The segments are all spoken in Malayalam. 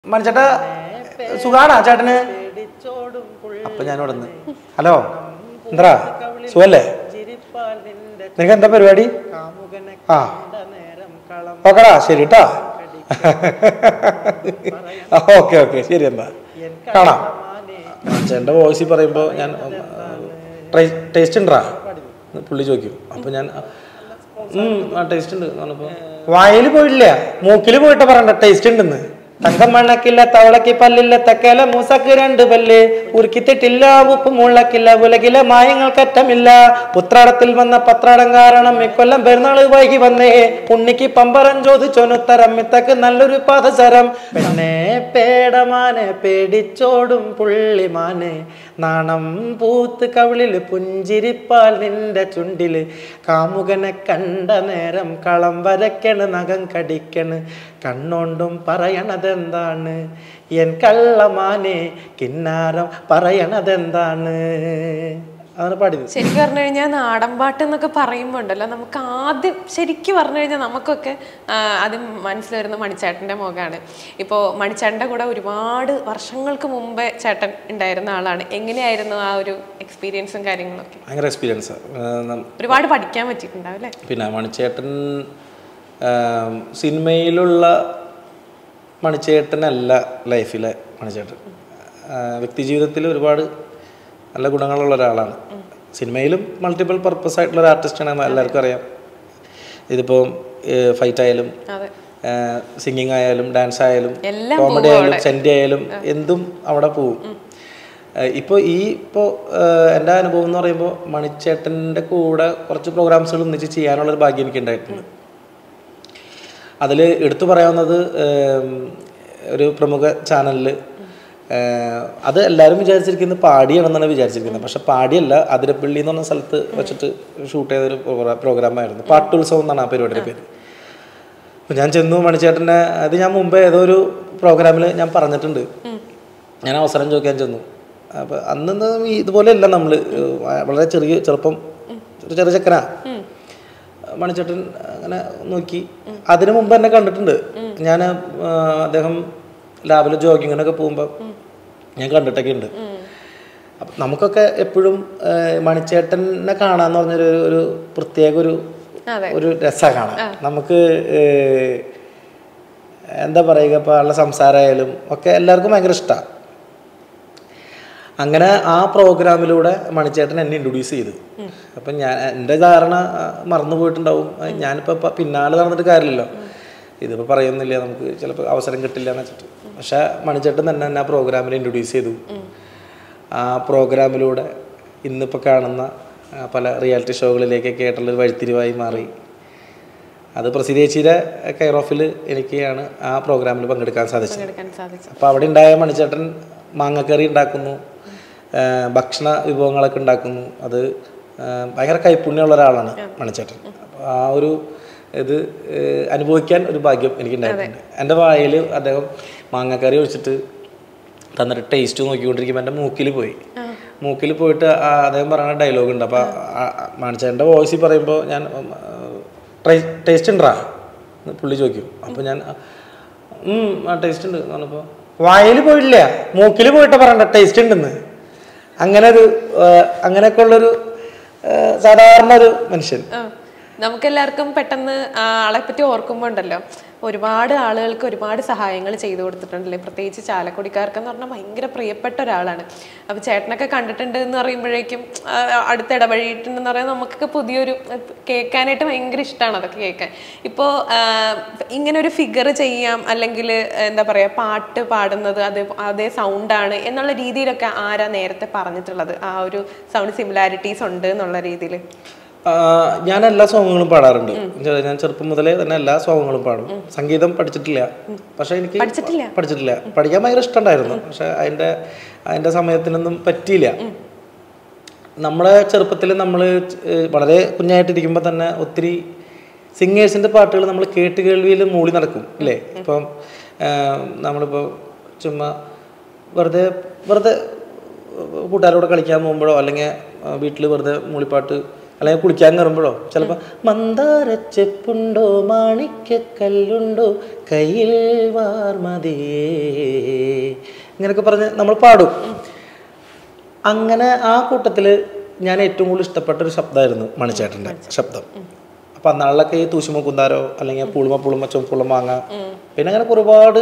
മണിച്ചേട്ടാ സുഖാണോ ചേട്ടന് അപ്പൊ ഞാൻ ഇവിടെ നിന്ന് ഹലോ എന്താ സുഖല്ലേ നിനക്ക് എന്താ പരിപാടി ആ ഓക്കെടാ ശരി കേട്ടോ ഓക്കെ ഓക്കെ ശരി എന്താ കാണാം ചേട്ടൻ്റെ വോയിസിൽ പറയുമ്പോൾ ഞാൻ ടേസ്റ്റ് ഉണ്ടാ പുള്ളി ചോദിക്കും അപ്പൊ ഞാൻ ഉം, ആ ടേസ്റ്റ് ഉണ്ട് പറഞ്ഞപ്പോ വായിൽ പോയില്ല മൂക്കിൽ പോയിട്ട് പറയണ്ട ടേസ്റ്റ് ഉണ്ടെന്ന് തങ്കം മണ്ണക്കില്ല തവളക്ക് പല്ലില്ല തക്കല മൂസക്ക് രണ്ട് പല്ല് ഉരുക്കിത്തിട്ടില്ല ഉപ്പ് മുള്ളക്കില്ല ഉലകില മായങ്ങൾക്കറ്റമില്ല പുത്രാടത്തിൽ വന്ന പത്രാടം കാരണം ഇക്കൊല്ലം പെരുന്നാള് വൈകി വന്നേ ഉണ്ണിക്ക് പമ്പരം ചോദിച്ചോനുത്തരം മിത്തക്ക് നല്ലൊരു പാദസരം പെണ്ണേ പേടമാനെ പേടിച്ചോടും പുള്ളിമാനെ നാണം പൂത്ത് കവിളില് പുഞ്ചിരിപ്പാൽ നിന്റെ ചുണ്ടില് കാമുകനെ കണ്ട നേരം കളം വരയ്ക്കണ് നഖം കടിക്കണ് കണ്ണോണ്ടും പറയണതെന്താണ് എൻ കള്ളമാനെ കിന്നാരം പറയണതെന്താണ് അതാണ് പാടിയത് ശരിക്കും പറഞ്ഞു കഴിഞ്ഞാൽ നാടൻ പാട്ട് എന്നൊക്കെ പറയുമ്പോൾ ഉണ്ടല്ലോ നമുക്ക് ആദ്യം ശരിക്കും പറഞ്ഞു കഴിഞ്ഞാൽ നമുക്കൊക്കെ ആ, ആദ്യം മനസ്സിൽ വരുന്ന മണിച്ചേട്ടൻ്റെ മുഖമാണ് ഇപ്പോൾ മണിച്ചേട്ടൻ്റെ കൂടെ ഒരുപാട് വർഷങ്ങൾക്ക് മുമ്പേ ചേട്ടൻ ഉണ്ടായിരുന്ന ആളാണ് എങ്ങനെയായിരുന്നു ആ ഒരു എക്സ്പീരിയൻസും കാര്യങ്ങളൊക്കെ ഭയങ്കര എക്സ്പീരിയൻസ് ഒരുപാട് പഠിക്കാൻ പറ്റിയിട്ടുണ്ടാവും അല്ലേ പിന്നെ മണിച്ചേട്ടൻ ആം, സിനിമയിലുള്ള മണിച്ചേട്ടനല്ല ലൈഫിലെ മണിച്ചേട്ടൻ ആ, വ്യക്തിജീവിതത്തിൽ ഒരുപാട് നല്ല ഗുണങ്ങളുള്ള ഒരാളാണ് സിനിമയിലും മൾട്ടിപ്പിൾ പർപ്പസ് ആയിട്ടുള്ള ഒരു ആർട്ടിസ്റ്റാണ് എല്ലാവർക്കും അറിയാം ഇതിപ്പോൾ ഫൈറ്റ് ആയാലും അതെ സിംഗിങ് ആയാലും ഡാൻസ് ആയാലും എല്ലാം കോമഡി ആയാലും സെൻറ്റി ആയാലും എന്തും അവിടെ പോവും ഇപ്പോൾ ഈ ഇപ്പോൾ എൻ്റെ അനുഭവം എന്ന് പറയുമ്പോൾ മണിച്ചേട്ടൻ്റെ കൂടെ കുറച്ച് പ്രോഗ്രാംസുകൾ ഒന്നിച്ച് ചെയ്യാനുള്ളൊരു ഭാഗ്യം എനിക്ക് ഉണ്ടായിട്ടുണ്ട് അതിൽ എടുത്തു പറയാവുന്നത് ഏം, ഒരു പ്രമുഖ ചാനലിൽ അത് എല്ലാവരും വിചാരിച്ചിരിക്കുന്നത് പാടിയാണെന്നാണ് വിചാരിച്ചിരിക്കുന്നത് പക്ഷെ പാടിയല്ല അതിരപ്പള്ളി എന്ന് പറഞ്ഞ സ്ഥലത്ത് വെച്ചിട്ട് ഷൂട്ട് ചെയ്തൊരു പ്രോഗ്രാമായിരുന്നു പാട്ടുത്സവം എന്നാണ് ആ പരിപാടിയുടെ പേര് അപ്പോൾ ഞാൻ ചെന്നു മണിച്ചേട്ടനെ അത് ഞാൻ മുമ്പേ ഏതോ ഒരു പ്രോഗ്രാമിൽ ഞാൻ പറഞ്ഞിട്ടുണ്ട് ഞാൻ അവസരം ചോദിക്കാൻ ചെന്നു അപ്പോൾ അന്ന് ഇതുപോലെയല്ല നമ്മൾ വളരെ ചെറിയ ചെറുപ്പം ഒരു ചെറിയ ചെക്കനാ മണിച്ചേട്ടൻ അങ്ങനെ നോക്കി അതിനു മുമ്പ് എന്നെ കണ്ടിട്ടുണ്ട് ഞാൻ അദ്ദേഹം ലാബിൽ ജോഗിങ്ങിനൊക്കെ പോകുമ്പോൾ ഞാൻ കണ്ടിട്ടൊക്കെ ഉണ്ട് അപ്പം നമുക്കൊക്കെ എപ്പോഴും മണിച്ചേട്ടനെ കാണാന്ന് പറഞ്ഞൊരു ഒരു- ഒരു പ്രത്യേക ഒരു അതെ ഒരു രസമാണ് കാണാൻ നമുക്ക് ഏഹ്, എന്താ പറയുക ഇപ്പോൾ ആളുടെ സംസാരമായാലും ഒക്കെ എല്ലാവർക്കും ഭയങ്കര ഇഷ്ടമാണ് അങ്ങനെ ആ പ്രോഗ്രാമിലൂടെ മണിച്ചേട്ടൻ എന്നെ ഇൻട്രൊഡ്യൂസ് ചെയ്തു അപ്പം ഞാൻ എൻ്റെ ധാരണ ആ, മറന്നു പോയിട്ടുണ്ടാവും ആ, ഞാനിപ്പോൾ പ- പിന്നാലെ നടന്നിട്ട് കാര്യമില്ലല്ലോ ഇതിപ്പോൾ പറയുന്നില്ല നമുക്ക് ചിലപ്പോൾ അവസരം കിട്ടില്ല എന്ന് വെച്ചിട്ട് പക്ഷേ മണിച്ചേട്ടൻ തന്നെ എന്നെ ആ പ്രോഗ്രാമിൽ ഇൻട്രൊഡ്യൂസ് ചെയ്തു ആ പ്രോഗ്രാമിലൂടെ ഇന്നിപ്പോൾ കാണുന്ന ആ, പല റിയാലിറ്റി ഷോകളിലേക്കൊക്കെ ആയിട്ടുള്ളൊരു വഴിത്തിരിവായി മാറി അത് പ്രസിദ്ധേച്ചിയുടെ കെയർ ഓഫിൽ എനിക്കാണ് ആ പ്രോഗ്രാമിൽ പങ്കെടുക്കാൻ സാധിച്ചത് എടുക്കാൻ സാധിച്ചു അപ്പോൾ അവിടെ ഉണ്ടായ മണിച്ചേട്ടൻ മാങ്ങക്കറി ഉണ്ടാക്കുന്നു ആ, ഭക്ഷണ വിഭവങ്ങളൊക്കെ ഉണ്ടാക്കുന്നു അത് ആ, ഭയങ്കര കൈപ്പുണ്യമുള്ള ഒരാളാണ് മണിച്ചേട്ടൻ അപ്പോൾ ആ ഒരു ഇത് ഏ, അനുഭവിക്കാൻ ഒരു ഭാഗ്യം എനിക്കുണ്ടായിട്ടുണ്ട് എൻ്റെ വായിൽ അദ്ദേഹം മാങ്ങക്കറി ഒഴിച്ചിട്ട് തന്നിട്ട് ടേസ്റ്റ് നോക്കിക്കൊണ്ടിരിക്കുമ്പോൾ എൻ്റെ മൂക്കിൽ പോയി മൂക്കിൽ പോയിട്ട് ആ അദ്ദേഹം പറയുന്ന ഡയലോഗ് ഉണ്ട് അപ്പോൾ മണിച്ചേട്ടൻ്റെ വോയിസിൽ പറയുമ്പോൾ ഞാൻ ടേസ്റ്റ് ഉണ്ടാ പുള്ളി ചോദിക്കും അപ്പോൾ ഞാൻ ഉം, ആ ടേസ്റ്റ് ഉണ്ട് എന്ന് പറഞ്ഞപ്പോൾ വായിൽ പോയില്ല മൂക്കിൽ പോയിട്ട് പറയണ്ട ടേസ്റ്റ് ഉണ്ടെന്ന് അങ്ങനെ ഒരു അങ്ങനെയൊക്കെ ഉള്ളൊരു ആ, സാധാരണ ഒരു മനുഷ്യൻ ആ. നമുക്കെല്ലാവർക്കും പെട്ടെന്ന് ആ ആളെ പറ്റി ഓർക്കുമ്പോൾ ഉണ്ടല്ലോ ഒരുപാട് ആളുകൾക്ക് ഒരുപാട് സഹായങ്ങൾ ചെയ്തു കൊടുത്തിട്ടുണ്ടല്ലേ പ്രത്യേകിച്ച് ചാലക്കുടിക്കാർക്കെന്ന് പറഞ്ഞാൽ ഭയങ്കര പ്രിയപ്പെട്ട ഒരാളാണ് അപ്പോൾ ചേട്ടനൊക്കെ കണ്ടിട്ടുണ്ട് എന്ന് പറയുമ്പോഴേക്കും ആ, അടുത്ത് ഇടപഴകിയിട്ടുണ്ടെന്ന് പറയുന്നത് നമുക്കൊക്കെ പുതിയൊരു കേൾക്കാനായിട്ട് ഭയങ്കര ഇഷ്ടമാണ് അതൊക്കെ കേൾക്കാൻ ഇപ്പോൾ ഇങ്ങനെ ഒരു ഫിഗർ ചെയ്യാം അല്ലെങ്കിൽ എന്താ പറയുക പാട്ട് പാടുന്നത് അത് അതേ സൗണ്ടാണ് എന്നുള്ള രീതിയിലൊക്കെ ആരാ നേരത്തെ പറഞ്ഞിട്ടുള്ളത് ആ ഒരു സൗണ്ട് സിമിലാരിറ്റീസ് ഉണ്ട് എന്നുള്ള രീതിയിൽ ആ, ഞാൻ എല്ലാ സോങ്ങുകളും പാടാറുണ്ട് ചെ- ഞാൻ ചെറുപ്പം മുതലേ തന്നെ എല്ലാ സോങ്ങുകളും പാടും സംഗീതം പഠിച്ചിട്ടില്ല പക്ഷെ എനിക്ക് പഠിച്ചിട്ടില്ല? പഠിച്ചിട്ടില്ല പഠിക്കാൻ ഭയങ്കര ഇഷ്ടമുണ്ടായിരുന്നു പക്ഷെ അതിന്റെ അതിന്റെ സമയത്തിനൊന്നും പറ്റിയില്ല നമ്മുടെ ചെറുപ്പത്തിൽ നമ്മൾ വളരെ കുഞ്ഞായിട്ടിരിക്കുമ്പോൾ തന്നെ ഒത്തിരി സിംഗേഴ്സിൻ്റെ പാട്ടുകൾ നമ്മൾ കേട്ട് കേൾവിയിൽ മൂളി നടക്കും അല്ലേ ഇപ്പം ആ, നമ്മളിപ്പോൾ ചുമ്മാ വെറുതെ വെറുതെ കൂട്ടുകാരോട് കളിക്കാൻ പോകുമ്പോഴോ അല്ലെങ്കിൽ വീട്ടിൽ വെറുതെ മൂളിപ്പാട്ട് അല്ലെങ്കിൽ കുളിക്കാൻ കയറുമ്പോഴോ ചിലപ്പോൾ മന്ദാരച്ചെപ്പുണ്ടോ മാണിക്കല്ലുണ്ടോ കയ്യിൽ വാർമതിയേ ഇങ്ങനെയൊക്കെ പറഞ്ഞ് നമ്മൾ പാടും അങ്ങനെ ആ കൂട്ടത്തിൽ ഞാൻ ഏറ്റവും കൂടുതൽ ഇഷ്ടപ്പെട്ട ഒരു ശബ്ദമായിരുന്നു മണിച്ചേട്ടൻ്റെ ശബ്ദം അപ്പം അന്നാളിലൊക്കെ ഈ തൂശുമ കുന്താരോ അല്ലെങ്കിൽ പുളുമ പുളുമ ചുമപ്പുള്ള മാങ്ങ പിന്നെ അങ്ങനെ ഒരുപാട്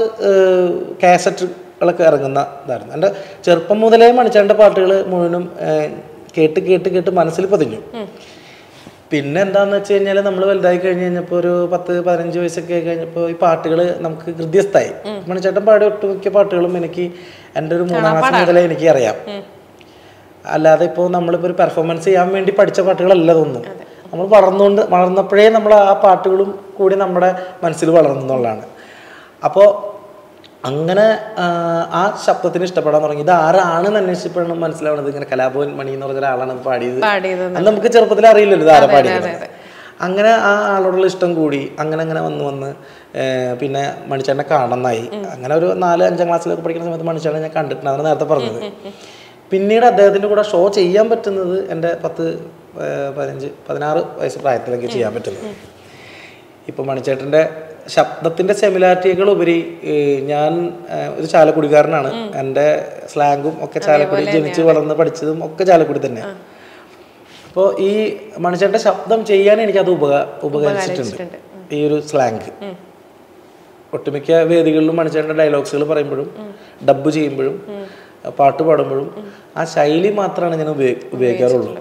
കാസറ്റുകളൊക്കെ ഇറങ്ങുന്ന ഇതായിരുന്നു എൻ്റെ ചെറുപ്പം മുതലേ മണിച്ചേട്ടൻ്റെ പാട്ടുകൾ മുഴുവനും ഏഹ്, കേട്ട് കേട്ട് കേട്ട് മനസ്സിൽ പതിഞ്ഞു പിന്നെ എന്താന്ന് വെച്ച് കഴിഞ്ഞാൽ നമ്മൾ വലുതായി കഴിഞ്ഞ് കഴിഞ്ഞപ്പോൾ ഒരു പത്ത് പതിനഞ്ച് വയസ്സൊക്കെ ആയി കഴിഞ്ഞപ്പോൾ ഈ പാട്ടുകൾ നമുക്ക് ഹൃദ്യസ്ഥായി മണിച്ചേട്ടൻ പാടിയ ഒട്ടുമിക്ക പാട്ടുകളും എനിക്ക് എൻ്റെ ഒരു മൂന്നാം ക്ലാസ് മുതലേ എനിക്ക് അറിയാം അല്ലാതെ ഇപ്പോൾ നമ്മളിപ്പോൾ ഒരു പെർഫോമൻസ് ചെയ്യാൻ വേണ്ടി പഠിച്ച പാട്ടുകളല്ല ഇതൊന്നും നമ്മൾ വളർന്നുകൊണ്ട് വളർന്നപ്പോഴേ നമ്മൾ ആ പാട്ടുകളും കൂടി നമ്മുടെ മനസ്സിൽ വളർന്നു എന്നുള്ളതാണ് അപ്പോൾ അങ്ങനെ ആ, ആ ശബ്ദത്തിന് ഇഷ്ടപ്പെടാൻ തുടങ്ങി ഇത് ആരാണെന്ന് അന്വേഷിച്ചപ്പോഴാണ് മനസ്സിലാവുന്നത് ഇങ്ങനെ കലാഭവൻ മണി എന്ന് പറഞ്ഞ ഒരാളാണ് ഇത് പാടിയത് പാടിയത് അത് നമുക്ക് ചെറുപ്പത്തിൽ അറിയില്ലല്ലോ ഇത് ആരാ പാടിയത് അങ്ങനെ ആ ആളോടുള്ള ഇഷ്ടം കൂടി അങ്ങനെ അങ്ങനെ വന്ന് വന്ന് ഏർ പിന്നെ മണിച്ചേട്ടനെ കാണുന്നായി അങ്ങനെ ഒരു നാല് അഞ്ചാം ക്ലാസ്സിലൊക്കെ പഠിക്കുന്ന സമയത്ത് മണിച്ചേട്ടനെ ഞാൻ കണ്ടിട്ടുണ്ടായിരുന്നു നേരത്തെ പറഞ്ഞത് പിന്നീട് അദ്ദേഹത്തിൻ്റെ കൂടെ ഷോ ചെയ്യാൻ പറ്റുന്നത് എൻ്റെ പത്ത് ഏർ പതിനഞ്ച് പതിനാറ് വയസ്സ് പ്രായത്തിലൊക്കെ ചെയ്യാൻ പറ്റുന്നത് ഇപ്പം മണിച്ചേട്ടൻ്റെ ശബ്ദത്തിൻ്റെ സെമിലാരിറ്റികൾ ഉപരി ഏർ ഞാൻ ഏർ ഒരു ചാലക്കുടിക്കാരനാണ് എൻ്റെ സ്ലാങ്ങും ഒക്കെ ചാലക്കുടി ജനിച്ച് വളർന്ന് പഠിച്ചതും ഒക്കെ ചാലക്കുടി തന്നെ അപ്പോൾ ഈ മണിച്ചേട്ടൻ്റെ ശബ്ദം ചെയ്യാൻ എനിക്കത് ഉപകാ ഉപകരിച്ചിട്ടുണ്ട് ഈ ഒരു സ്ലാങ് ഒട്ടുമിക്ക വേദികളിലും മണിച്ചേട്ടൻ്റെ ഡയലോഗ്സുകൾ പറയുമ്പോഴും ഡബ്ബ് ചെയ്യുമ്പോഴും പാട്ട് പാടുമ്പോഴും ആ ശൈലി മാത്രമാണ് ഞാൻ ഉപയോഗി ഉപയോഗിക്കാറുള്ളൂ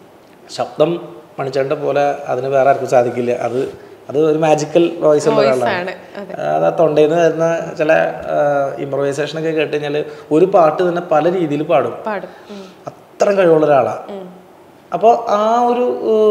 ശബ്ദം മണിച്ചേട്ടൻ്റെ പോലെ അതിന് വേറെ ആർക്കും സാധിക്കില്ല അത് അത് ഒരു മാജിക്കൽ വോയിസ് ഉള്ള ഒരാളാണ് ആണ് അതെ അത് ആ തൊണ്ടയിൽ നിന്ന് വരുന്ന ചില ഇമ്പ്രവൈസേഷൻ ഒക്കെ കേട്ട് കഴിഞ്ഞാൽ ഒരു പാട്ട് തന്നെ പല രീതിയിൽ പാടും പാടും ഉം. അത്രയും കഴിവുള്ള ഒരാളാണ് അപ്പോൾ ആ ഒരു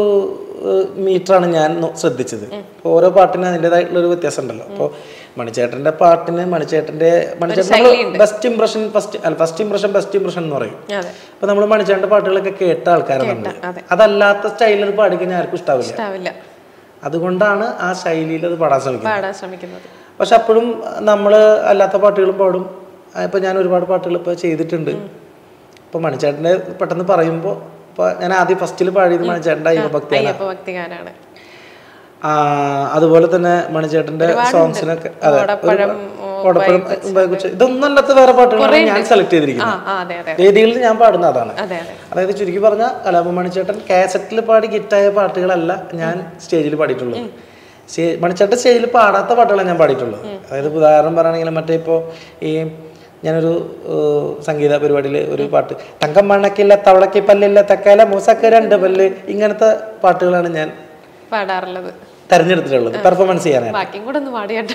മീറ്ററാണ് ഞാൻ നോ- ശ്രദ്ധിച്ചത് അപ്പോൾ ഓരോ പാട്ടിനും അതിൻ്റെതായിട്ടുള്ള ഒരു വ്യത്യാസം ഉണ്ടല്ലോ അപ്പോൾ മണിച്ചേട്ടൻ്റെ പാട്ടിന് മണിച്ചേട്ടൻ്റെ മണിച്ചേട്ടൻ ബെസ്റ്റ് ഇംപ്രഷൻ ഫസ്റ്റ് അല്ല ഫസ്റ്റ് ഇംപ്രഷൻ ബെസ്റ്റ് ഇംപ്രഷൻ എന്ന് പറയും അതെ അപ്പോൾ നമ്മൾ മണിച്ചേട്ടൻ്റെ പാട്ടുകളൊക്കെ കേട്ട ആൾക്കാരാണ് നമ്മൾ അതെ. അതല്ലാത്ത സ്റ്റൈലിൽ പാടിക്കഴിഞ്ഞാൽ ആർക്കും ഇഷ്ടാവില്ല ഇഷ്ടാവില്ല അതുകൊണ്ടാണ് ആ ശൈലിയിൽ അത് പാടാൻ ശ്രമിക്കുന്നത് പാടാൻ ശ്രമിക്കുന്നത് പക്ഷെ അപ്പോഴും നമ്മൾ അല്ലാത്ത പാട്ടുകളും പാടും ഇപ്പം ഞാൻ ഒരുപാട് പാട്ടുകൾ ഇപ്പോൾ ചെയ്തിട്ടുണ്ട് ഇപ്പം മണിച്ചേട്ടൻ്റെ പെട്ടെന്ന് പറയുമ്പോൾ ഇപ്പോൾ ഞാൻ ആദ്യം ഫസ്റ്റിൽ പാടിയത് മണിച്ചേട്ടൻ്റെ അയ്യപ്പഭക്തിയാണ് അയ്യപ്പ ഭക്തിഗാനാണ് ആ, അതുപോലെ തന്നെ മണിച്ചേട്ടൻ്റെ സോങ്സിനൊക്കെ അതെ ഒരു- ഓടപ്പഴം, ഓടപ്പഴം ഉമ്പായിക്കുച്ച് ഇതൊന്നും അല്ലാത്ത വേറെ പാട്ടുകളാണ് ഞാൻ സെലക്ട് ആ ചെയ്തിരിക്കുന്നത് ആ അതെ അതെ വേദികളിൽ ഞാൻ പാടുന്ന അതാണ് അതെ അതെ അതായത് ചുരുക്കി പറഞ്ഞാൽ കലാപ മണിച്ചേട്ടൻ കാസറ്റിൽ പാടി ഹിറ്റായ പാട്ടുകളല്ല ഞാൻ സ്റ്റേജിൽ പാടിയിട്ടുള്ളത് സ്റ്റേ- മണിച്ചേട്ടൻ സ്റ്റേജിൽ പാടാത്ത പാട്ടുകളാണ് ഞാൻ പാടിയിട്ടുള്ളത് അതായത് ഇപ്പൊ ഉദാഹരണം പറയുകയാണെങ്കിൽ മറ്റേ ഇപ്പോൾ ഈ ഞാനൊരു ഏഹ്, സംഗീത പരിപാടിയിൽ ഒരു പാട്ട് തങ്കം മണ്ണക്കില്ല തവളക്ക് പല്ലില്ല തക്കാല മൂസക്ക് രണ്ട് പല്ല് ഇങ്ങനത്തെ പാട്ടുകളാണ് ഞാൻ പാടാറുള്ളത് തെരഞ്ഞെടുത്തിട്ടുള്ളത് പെർഫോമൻസ് ചെയ്യാനായിട്ട് ബാക്കിയും കൂടെ ഒന്ന് പാടിയാട്ടോ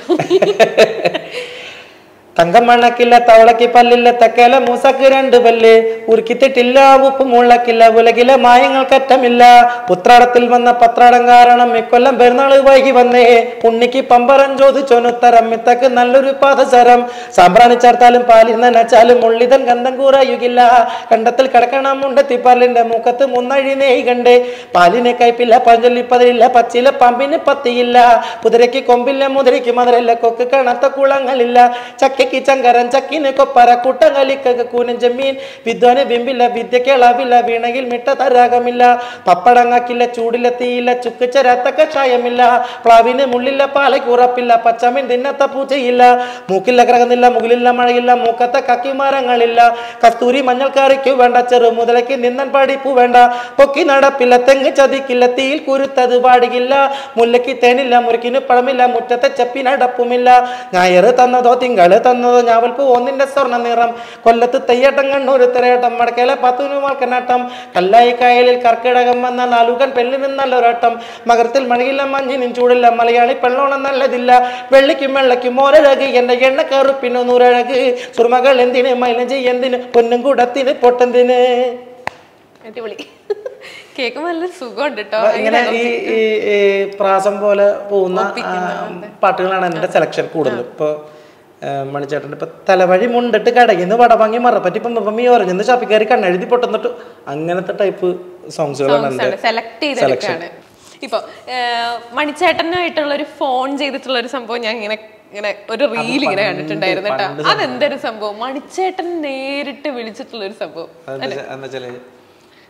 തങ്കം മണ്ണക്കില്ല തവളക്ക് പല്ലില്ല തക്കേല മൂസക്ക് രണ്ട് പല്ല് ഉരുക്കിത്തിട്ടില്ല ഉപ്പ് മുള്ളക്കില്ല ഉലകില മായങ്ങൾക്കറ്റമില്ല പുത്രാടത്തിൽ വന്ന പത്രാടം കാരണം ഇക്കൊല്ലം പെരുന്നാള് വൈകി വന്നേ ഉണ്ണിക്ക് പമ്പരം ചോദിച്ചൊനുത്തരം മിത്തക്ക് നല്ലൊരു പാദസരം സാമ്പ്രാണി ചേർത്താലും പാലിൽ നനച്ചാലും മുള്ളിതൻ ഗന്ധം കൂറയുകില്ല കണ്ടത്തിൽ കിടക്കണം ഉണ്ടെത്തിപ്പാലിന്റെ മുഖത്ത് മുന്നഴി നെയ് കണ്ട് പാലിന് കയ്പില്ല പഞ്ചൊല്ലിപ്പതിലില്ല പച്ചില പമ്പിന് പത്തിയില്ല കുതിരയ്ക്ക് കൊമ്പില്ല മുതിരയ്ക്ക് മധുരല്ല കൊക്ക് കണത്ത കുളങ്ങളില്ല ചക്കയ്ക്ക് ചങ്കരൻ ചക്കിന് കൊപ്പര കുട്ടങ്ങളിക്ക് കൂനൻ ജമീൻ വിദ്വാന് ബിംബില്ല വിദ്യക്ക് ഇളവില്ല വീണയിൽ മിട്ട തരാകമില്ല പപ്പടങ്ങാക്കില്ല ചൂടില്ല തീയില്ല ചുക്ക് ചരാത്ത കഷായമില്ല പ്ലാവിന് മുള്ളില്ല പാലയ്ക്ക് ഉറപ്പില്ല പച്ചമീൻ തിന്നത്ത പൂച്ചയില്ല മൂക്കില്ല കിറങ്ങുന്നില്ല മുകളില്ല മഴയില്ല മൂക്കത്ത കക്കി മരങ്ങളില്ല കസ്തൂരി മഞ്ഞൾക്കറിക്ക് വേണ്ട ചെറു മുതലയ്ക്ക് നിന്നൻ പഠിപ്പു വേണ്ട പൊക്കി നടപ്പില്ല തെങ്ങ് ചതിക്കില്ല തീയിൽ കുരുത്തത് പാടിയില്ല മുല്ലയ്ക്ക് തേനില്ല മുറുക്കിന് പഴമില്ല മുറ്റത്തെ ചെപ്പിനടപ്പുമില്ല ഞായറ് തന്നതോ തിങ്കള് തന്നതോ ഞാവൽപ്പ് ഒന്നിന്റെ സ്വർണ്ണ നിറം കൊല്ലത്ത് തെയ്യട്ടം കണ്ണൂര് തിരയട്ടം മടക്കയിലെ പത്തുനു മൾക്കനാട്ടം കല്ലായി കായലിൽ കർക്കിടകം വന്ന നാലുകൻ പെണ്ണിനും നല്ലൊരാട്ടം മകരത്തിൽ മഴയില്ല മഞ്ഞിനും ചൂടില്ല മലയാളി പെണ്ണോണം നല്ലതില്ല വെള്ളിക്കും വെള്ളയ്ക്കും ഒരഴക് എന്റെ എണ്ണ കറുപ്പിനു നൂറഴക് സുർമകൾ എന്തിന് മൈലഞ്ചി എന്തിന് പൊന്നും കൂടത്തിന് പൊട്ടെന്തിന് അടിപൊളി കേൾക്കുമ്പോൾ നല്ല സുഖമുണ്ട് കേട്ടോ ഇങ്ങനെ ഈ ഈ ഈ പ്രാസം പോലെ പോകുന്ന ആ, പാട്ടുകളാണ് എൻ്റെ സെലക്ഷൻ കൂടുതലും ഇപ്പോൾ മണിച്ചേട്ടൻ്റെ ഇപ്പം തലവഴി മുണ്ടിട്ട് കടകിന്ന് വടവാങ്ങി മറപ്പറ്റി ഇപ്പം മമ്മി ഓറഞ്ഞെന്ന് ചപ്പിക്കയറി കണ്ണെഴുതി പൊട്ടുന്നിട്ട് അങ്ങനത്തെ ടൈപ്പ് സോങ്സുകളാണ് എൻ്റെ സെലക്ട് ചെയ്തെടുക്കാണ് ഇപ്പൊ മണിച്ചേട്ടനായിട്ടുള്ള ഒരു ഫോൺ ചെയ്തിട്ടുള്ള ഒരു സംഭവം ഞാൻ ഇങ്ങനെ ഇങ്ങനെ ഒരു റീൽ ഇങ്ങനെ കണ്ടിട്ടുണ്ടായിരുന്നു കേട്ടോ അതെന്തൊരു സംഭവം മണിച്ചേട്ടൻ നേരിട്ട് വിളിച്ചിട്ടുള്ള ഒരു സംഭവം എന്താ വെച്ചാല്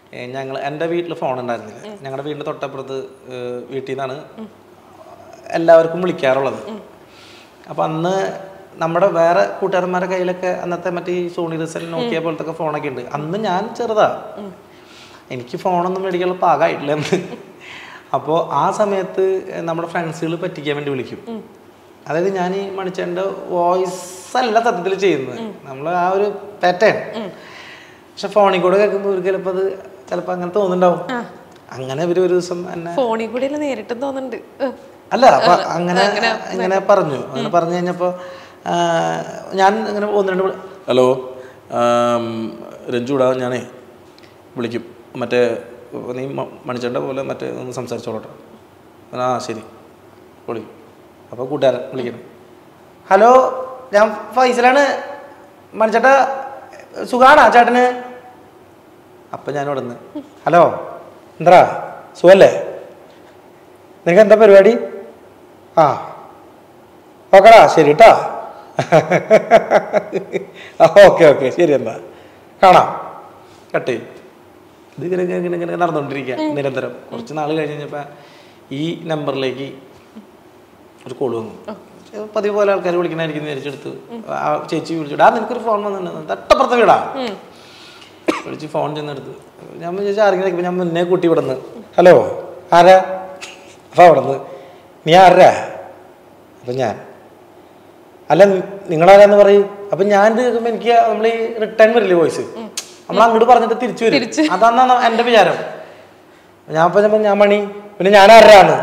ഞങ്ങൾ എൻ്റെ വീട്ടിൽ ഫോൺ ഉണ്ടായിരുന്നില്ല ഞങ്ങളുടെ വീടിൻ്റെ തൊട്ടപ്പുറത്ത് ഏഹ്, വീട്ടിൽ നിന്നാണ് എല്ലാവർക്കും വിളിക്കാറുള്ളത് അപ്പം അന്ന് നമ്മുടെ വേറെ കൂട്ടുകാരന്മാരുടെ കയ്യിലൊക്കെ അന്നത്തെ മറ്റേ ഈ സോണി റിസൽ നോക്കിയ പോലത്തെ ഒക്കെ ഫോണൊക്കെ ഉണ്ട് അന്ന് ഞാൻ ചെറുതാ എനിക്ക് ഫോണൊന്നും മേടിക്കാനുള്ള പാകമായിട്ടില്ല എന്ന് അപ്പോൾ ആ സമയത്ത് നമ്മുടെ ഫ്രണ്ട്സുകൾ പറ്റിക്കാൻ വേണ്ടി വിളിക്കും അതായത് ഞാൻ ഈ മണിച്ചേൻ്റെ വോയിസ് അല്ല സത്യത്തിൽ ചെയ്യുന്നത് നമ്മൾ ആ ഒരു പാറ്റേൺ പക്ഷെ ഫോണിൽ കൂടെ കേൾക്കുമ്പോൾ ഒരു ചിലപ്പോൾ അത് ചിലപ്പോൾ അങ്ങനെ തോന്നുന്നുണ്ടാവും അങ്ങനെ ഇവർ ഒരു ദിവസം എന്നെ ഫോണിൽ കൂടി അല്ല നേരിട്ടും തോന്നുന്നുണ്ട് ഏ. അല്ല അപ്പൊ അങ്ങനെ ഇങ്ങനെ പറഞ്ഞു അങ്ങനെ പറഞ്ഞു കഴിഞ്ഞപ്പോൾ ഞാൻ ഇങ്ങനെ ഒന്ന് രണ്ട് വിളി- ഹലോ ആം, രഞ്ജുടാ ഞാനേ വിളിക്കും മറ്റേ നീ മ- മണിച്ചേട്ടൻ്റെ പോലെ മറ്റേ ഒന്ന് സംസാരിച്ചോളട്ടെ ആ ശരി വിളിക്കും അപ്പോൾ കൂട്ടുകാരൻ വിളിക്കണം ഹലോ ഞാൻ ഫൈസലാണ് മണിച്ചേട്ടാ സുഖാണോ ചേട്ടന് അപ്പം ഞാൻ ഇവിടെ നിന്ന് ഹലോ എന്താ സുഖല്ലേ നിനക്ക് എന്താ പരിപാടി ആ ഓക്കെടാ ശരി കേട്ടോ ഓക്കെ ഓക്കെ ശരി എന്നാ കാണാം കട്ട് ചെയ്യും ഇത് ഇങ്ങനെ ഇങ്ങനെ ഇങ്ങനെ ഇങ്ങനെ നടന്നുകൊണ്ടിരിക്കുക നിരന്തരം കുറച്ച് നാൾ കഴിഞ്ഞ് കഴിഞ്ഞപ്പോൾ ഈ നമ്പറിലേക്ക് ഒരു കോൾ വന്നു പതിവ് പോലെ ആൾക്കാർ വിളിക്കണായിരിക്കും വിചാരിച്ചെടുത്ത് ആ ചേച്ചി വിളിച്ചു ആ നിനക്കൊരു ഫോൺ വന്നിട്ടുണ്ട് തട്ടപ്പുറത്ത് വീടാ വിളിച്ച് ഫോൺ ചെന്നെടുത്ത് ഞാൻ ചോദിച്ചാൽ ആരെങ്കിലും വിളിക്കുമ്പോൾ ഞാൻ മുന്നേ കൂട്ടി വിടുന്നു ഹലോ ആരാ അപ്പോൾ അവിടെ നിന്ന് നീ ആരാ അപ്പം ഞാൻ അല്ല നിങ്ങളാരാന്ന് പറയും അപ്പം ഞാൻ ഇത് കേൾക്കുമ്പോൾ എനിക്ക് നമ്മൾ ഈ റിട്ടേൺ വരില്ലേ വോയിസ് നമ്മൾ അങ്ങോട്ട് പറഞ്ഞിട്ട് തിരിച്ചു വരും അതാണ് എൻ്റെ വിചാരം ഞാൻ അപ്പം ചെന്നപ്പോൾ ഞാൻ മണി പിന്നെ ഞാൻ ആരാണ്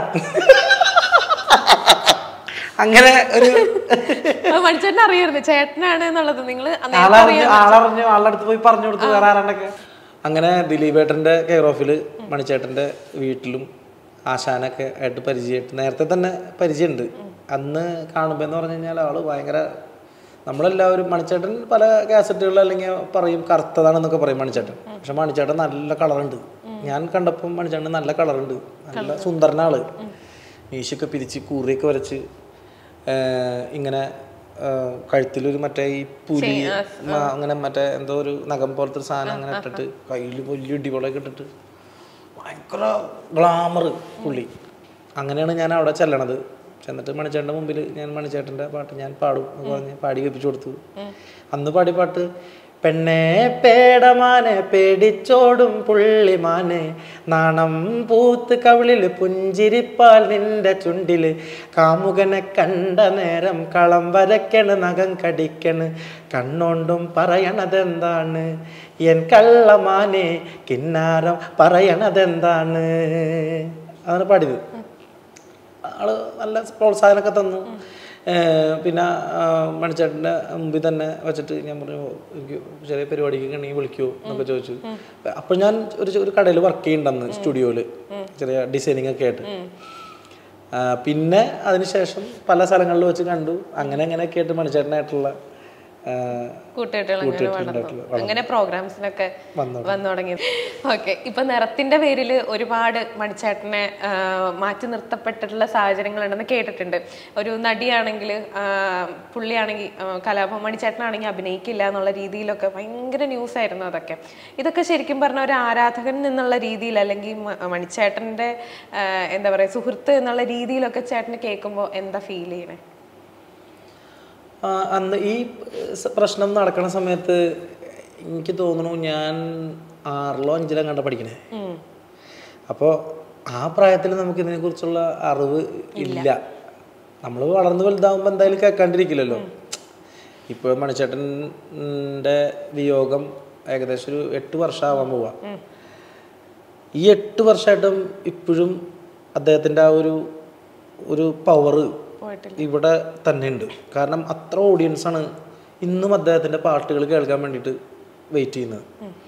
അങ്ങനെ ഒരു അത് മനുഷ്യനെ അറിയരുത് ചേട്ടനാണ് എന്നുള്ളത് നിങ്ങൾ ആളറിഞ്ഞു ആളറിഞ്ഞു ആളുടെ അടുത്ത് പോയി പറഞ്ഞു കൊടുത്തു വേറെ ആരാണ്ടൊക്കെ അങ്ങനെ ദിലീപേട്ടൻ്റെ കെയർ ഓഫിൽ മണിച്ചേട്ടൻ്റെ വീട്ടിലും ആശാനൊക്കെ ആയിട്ട് പരിചയമായിട്ട് നേരത്തെ തന്നെ പരിചയമുണ്ട് അന്ന് കാണുമ്പോൾ എന്ന് പറഞ്ഞു കഴിഞ്ഞാൽ ആള് ഭയങ്കര നമ്മളെല്ലാവരും മണിച്ചേട്ടൻ പല കാസറ്റുകളിൽ അല്ലെങ്കിൽ പറയും കറുത്തതാണെന്നൊക്കെ പറയും മണിച്ചേട്ടൻ പക്ഷെ മണിച്ചേട്ടൻ നല്ല കളറുണ്ട് ഞാൻ കണ്ടപ്പം മണിച്ചേട്ടൻ നല്ല കളറുണ്ട് നല്ല സുന്ദരനാള് മീശൊക്കെ പിരിച്ച് കൂറിയൊക്കെ വരച്ച് ഏഹ് ഇങ്ങനെ ഏഹ് കഴുത്തിലൊരു മറ്റേ ഈ പുലി മ- അങ്ങനെ മറ്റേ എന്തോ ഒരു നഖം പോലത്തെ ഒരു സാധനം അങ്ങനെ ഇട്ടിട്ട് കയ്യിൽ വലിയ ഇടിവളൊക്കെ ഇട്ടിട്ട് ഭയങ്കര ഗ്ലാമർ പുള്ളി അങ്ങനെയാണ് ഞാൻ അവിടെ ചെല്ലണത് ചെന്നിട്ട് മണിച്ചേട്ടൻ്റെ മുമ്പിൽ ഞാൻ മണിച്ചേട്ടൻ്റെ പാട്ട് ഞാൻ പാടും എന്ന് പറഞ്ഞ് പാടി കേൾപ്പിച്ചു കൊടുത്തു അന്ന് പാടി പാട്ട് പെണ്ണേ പേടമാനെ പേടിച്ചോടും പുള്ളിമാനെ നാണം പൂത്ത് കവിളിൽ പുഞ്ചിരിപ്പാൽ നിന്റെ ചുണ്ടില് കാമുകനെ കണ്ട നേരം കളം വരയ്ക്കണ് നഖം കടിക്കണ് കണ്ണോണ്ടും പറയണതെന്താണ് എൻ കള്ളമാനെ കിന്നാരം പറയണതെന്താണ് അതാണ് പാടിയത് ആള് നല്ല പ്രോത്സാഹനമൊക്കെ തന്നു ഏഹ് പിന്നെ മണിച്ചേട്ടൻ്റെ മുമ്പിൽ തന്നെ വെച്ചിട്ട് ഞാൻ പറഞ്ഞു "ഓ, എനിക്ക് ചെറിയ പരിപാടിക്ക് ഉണ്ടെങ്കിൽ വിളിക്കുമോ എന്നൊക്കെ ചോദിച്ചു അപ്പോൾ ഞാൻ ഒരു ഒരു കടയിൽ വർക്ക് ചെയ്യുന്നുണ്ടെന്ന് സ്റ്റുഡിയോയിൽ ചെറിയ ഡിസൈനിങ് ഒക്കെ ആയിട്ട് ആ, പിന്നെ അതിനുശേഷം പല സ്ഥലങ്ങളിൽ വെച്ച് കണ്ടു അങ്ങനെ അങ്ങനെയൊക്കെ ആയിട്ട് മണിച്ചേട്ടനായിട്ടുള്ള ആ, കൂട്ടുകെട്ടുകൾ അങ്ങനെ വളർന്നു അങ്ങനെ പ്രോഗ്രാംസിനൊക്കെ വന്നു വന്നു തുടങ്ങി ഓക്കെ ഇപ്പൊ നിറത്തിന്റെ പേരിൽ ഒരുപാട് മണിച്ചേട്ടനെ ആ, മാറ്റി നിർത്തപ്പെട്ടിട്ടുള്ള സാഹചര്യങ്ങളുണ്ടെന്ന് കേട്ടിട്ടുണ്ട് ഒരു നടിയാണെങ്കിൽ പുള്ളിയാണെങ്കിൽ കലാഭവൻ മണിച്ചേട്ടനാണെങ്കിൽ അഭിനയിക്കില്ല എന്നുള്ള രീതിയിലൊക്കെ ഭയങ്കര ന്യൂസ് ആയിരുന്നു അതൊക്കെ ഇതൊക്കെ ശരിക്കും പറഞ്ഞ ഒരു ആരാധകൻ എന്നുള്ള രീതിയിൽ അല്ലെങ്കിൽ മ- മണിച്ചേട്ടന്റെ ആ, എന്താ പറയാ സുഹൃത്ത് എന്നുള്ള രീതിയിലൊക്കെ ചേട്ടന് കേൾക്കുമ്പോൾ എന്താ ഫീൽ ചെയ്യണേ ആ, അന്ന് ഈ സ- പ്രശ്നം നടക്കുന്ന സമയത്ത് എനിക്ക് തോന്നുന്നു ഞാൻ ആറിലോ അഞ്ചിലോ കണ്ട പഠിക്കണേ ഉം. അപ്പോൾ ആ പ്രായത്തിൽ നമുക്ക് ഇതിനെക്കുറിച്ചുള്ള അറിവ് ഇല്ല നമ്മൾ വളർന്ന് വലുതാവുമ്പോൾ എന്തായാലും കേൾക്കാണ്ടിരിക്കില്ലല്ലോ ഇപ്പോൾ മണിച്ചേട്ടൻ്റെ വിയോഗം ഏകദേശം ഒരു എട്ട് വർഷമാവാൻ പോവാ ഈ എട്ട് വർഷമായിട്ടും ഇപ്പോഴും അദ്ദേഹത്തിൻ്റെ ആ ഒരു ഒരു പവറ് പോയിട്ടില്ല ഇവിടെ തന്നെ ഉണ്ട് കാരണം അത്ര ഓഡിയൻസാണ് ഇന്നും അദ്ദേഹത്തിൻ്റെ പാട്ടുകൾ കേൾക്കാൻ വേണ്ടിയിട്ട് വെയിറ്റ് ചെയ്യുന്നത്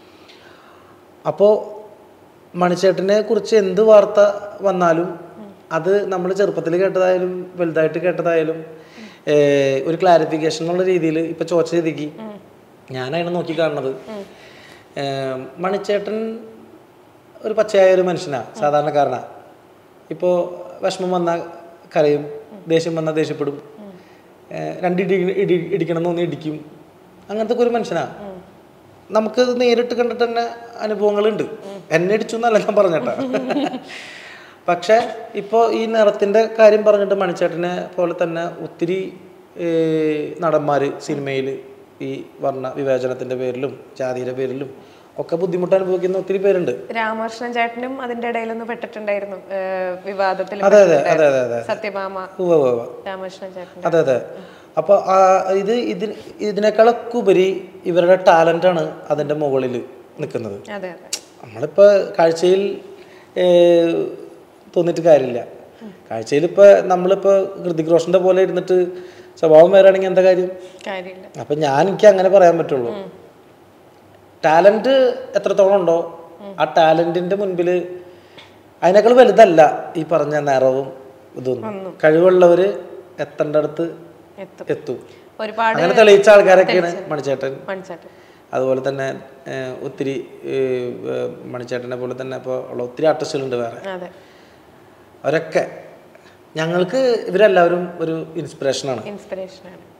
അപ്പോൾ മണിച്ചേട്ടനെ കുറിച്ച് എന്ത് വാർത്ത വന്നാലും അത് നമ്മൾ ചെറുപ്പത്തിൽ കേട്ടതായാലും വലുതായിട്ട് കേട്ടതായാലും ഏഹ്, ഒരു ക്ലാരിഫിക്കേഷൻ എന്നുള്ള രീതിയിൽ ഇപ്പം ചോദിച്ച രീതിക്ക് ഞാനാണ് നോക്കി കാണുന്നത് ഏഹ്, മണിച്ചേട്ടൻ ഒരു പച്ചയായ ഒരു മനുഷ്യനാണ് സാധാരണക്കാരനാണ് ഇപ്പോൾ വിഷമം വന്നാൽ കരയും ദേഷ്യം വന്നാൽ ദേഷ്യപ്പെടും ഏഹ് രണ്ട് ഇടി ഇടി ഇടിക്കണം എന്ന് തോന്നി ഇടിക്കും അങ്ങനത്തെ ഒക്കെ ഒരു മനുഷ്യനാണ് നമുക്ക് ഇത് നേരിട്ട് കണ്ടിട്ട് തന്നെ അനുഭവങ്ങളുണ്ട് എന്നെ അടിച്ചു എന്നല്ല ഞാൻ പറഞ്ഞേട്ടാ പക്ഷെ ഇപ്പോൾ ഈ നിറത്തിൻ്റെ കാര്യം പറഞ്ഞിട്ട് മണിച്ചേട്ടനെ പോലെ തന്നെ ഒത്തിരി നടന്മാർ സിനിമയിൽ ഈ വർണ്ണ വിവേചനത്തിൻ്റെ പേരിലും ജാതിയുടെ പേരിലും ഒക്കെ ബുദ്ധിമുട്ട് അനുഭവിക്കുന്ന ഒത്തിരി പേരുണ്ട് രാമകൃഷ്ണൻ ചേട്ടനും അതിന്റെ ഇടയിലൊന്ന് പെട്ടിട്ടുണ്ടായിരുന്നു ഏഹ് വിവാദത്തിൽ അതെ അതെ അതെ അതെ അതെ സത്യഭാമ ഉവ്വ് ഉവ്വ് ഉവ്വ്. രാമകൃഷ്ണൻ ചേട്ടൻ അതെ അതെ അപ്പോൾ ഇത് ഇതിന് ഇതിനേക്കാളൊക്കെ ഉപരി ഇവരുടെ ടാലൻ്റാണ് അതിൻ്റെ മുകളിൽ നിൽക്കുന്നത് അതെ അതെ നമ്മളിപ്പോൾ കാഴ്ചയിൽ ഏഹ്, തോന്നിയിട്ട് കാര്യമില്ല കാഴ്ചയിൽ ഇപ്പോൾ നമ്മളിപ്പോൾ ഹൃതിക് റോഷൻ്റെ പോലെ ഇരുന്നിട്ട് സ്വഭാവം വേറാണെങ്കിൽ എന്താ കാര്യം കാര്യമില്ല അപ്പം ഞാൻ എനിക്ക് അങ്ങനെ പറയാൻ പറ്റുള്ളൂ ടാലൻറ്റ് എത്രത്തോളം ഉണ്ടോ ആ ടാലൻറ്റിൻ്റെ മുൻപിൽ അതിനേക്കാൾ വലുതല്ല ഈ പറഞ്ഞ നിറവും ഇതൊന്നും കഴിവുള്ളവർ എത്തേണ്ട അടുത്ത് എത്തും എത്തും ഒരുപാട് അങ്ങനെ തെളിയിച്ച ആൾക്കാരൊക്കെയാണ് മണിച്ചേട്ടൻ മണിച്ചേട്ടൻ അതുപോലെ തന്നെ ഏഹ്, ഒത്തിരി ഏഹ്, ഏഹ്, മണിച്ചേട്ടനെ പോലെ തന്നെ ഇപ്പോൾ ഉള്ള ഒത്തിരി ആർട്ടിസ്റ്റുകളുണ്ട് വേറെ അതെ അവരൊക്കെ ഞങ്ങൾക്ക് ഇവരെല്ലാവരും ഒരു ഇൻസ്പിറേഷനാണ് ഇൻസ്പിറേഷനാണ്